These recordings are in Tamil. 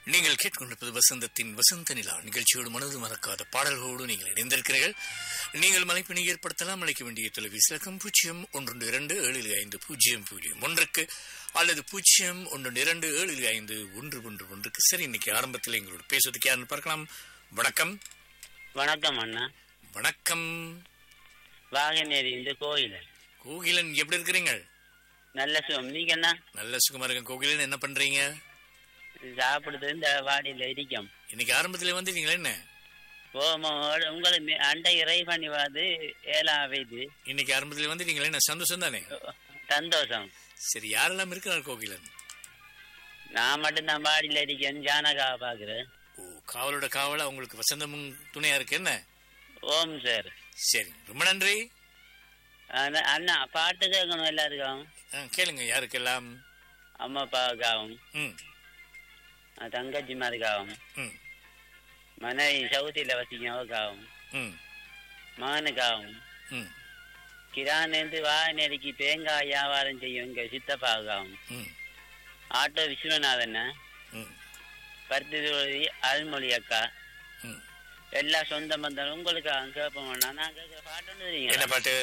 நீங்கள் கேட்கொண்டிருப்பது வசந்தத்தின் வசந்த நிலா நிகழ்ச்சியோடு மனது மறக்காத பாடல்களோடு நீங்கள் இணைந்திருக்கிறீர்கள் நீங்கள் மலைப்பினை ஏற்படுத்தலாம் அழைக்க வேண்டிய தொலைபேசி இலக்கம் பூஜ்ஜியம் ஒன்று இரண்டு ஏழு ஐந்து பூஜ்ஜியம் பூஜ்ஜியம் ஒன்றுக்கு அல்லது பூஜ்ஜியம் ஒன்று இரண்டு ஏழு ஐந்து ஒன்று ஒன்று ஒன்றுக்கு சரி இன்னைக்கு ஆரம்பத்தில் எங்களோட பேசுவதற்கு யாருன்னு பார்க்கலாம் வணக்கம் வணக்கம் அண்ணா வணக்கம் வாகனேரி இந்த கோயில் கோகிலன் எப்படி இருக்கிறீங்க நல்ல சுகம் நீங்க என்ன நல்ல சுகமா இருக்கேன் கோகிலன் என்ன பண்றீங்க சாப்பிடுறது இந்த வாடியில இருக்கோம் இன்னைக்கு ஆரம்பத்துல வந்துட்டீங்களா என்ன ஓமோ உங்களை மே- அண்டை இறை பண்ணி வாது ஏழாம் வயது இன்னைக்கு ஆரம்பத்துல வந்துட்டீங்களா என்ன சந்தோஷம் தானே சந்தோஷம் சரி யாரெல்லாம் இருக்கிறார் கோகிலன் நான் மட்டும் தான் வாடியில இருக்கேன் ஜானகா பாக்குறேன் ஓ காவலோட காவலா உங்களுக்கு வசந்தமும் துணையா இருக்கு என்ன ஓம் சார் சரி ரொம்ப நன்றி அண்ணா- அண்ணா பாட்டு கேட்கணும் எல்லாருக்கும் ஆ, கேளுங்க யாருக்கெல்லாம் அம்மா அப்பாவுக்காகவும் ம் அஹ் தங்கச்சிமாருக்காகவும் ம் மனைவி சவுதியில வசிக்கிறவருக்காகவும் ம் மகனுக்காகவும் ம் கிரானேந்து வாகனேரிக்கு தேங்காய் வியாபாரம் செய்யும் எங்க சித்தப்பாவுக்காகவும் ம் ஆட்டோ விஸ்வநாதன் ம் பருத்தி அருள்மொழி அக்கா ம் எல்லா சொந்த பந்தம் உங்களுக்கு கேட்போம் நான் கேட்க பாட்டு ஒண்ணு என்ன தெரியுங்களா? பாட்டு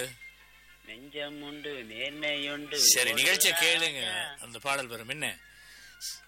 நெஞ்சம் உண்டு நேர்மை உண்டு சரி நிகழ்ச்சியை கேளுங்க அந்த பாடல் வரும் என்ன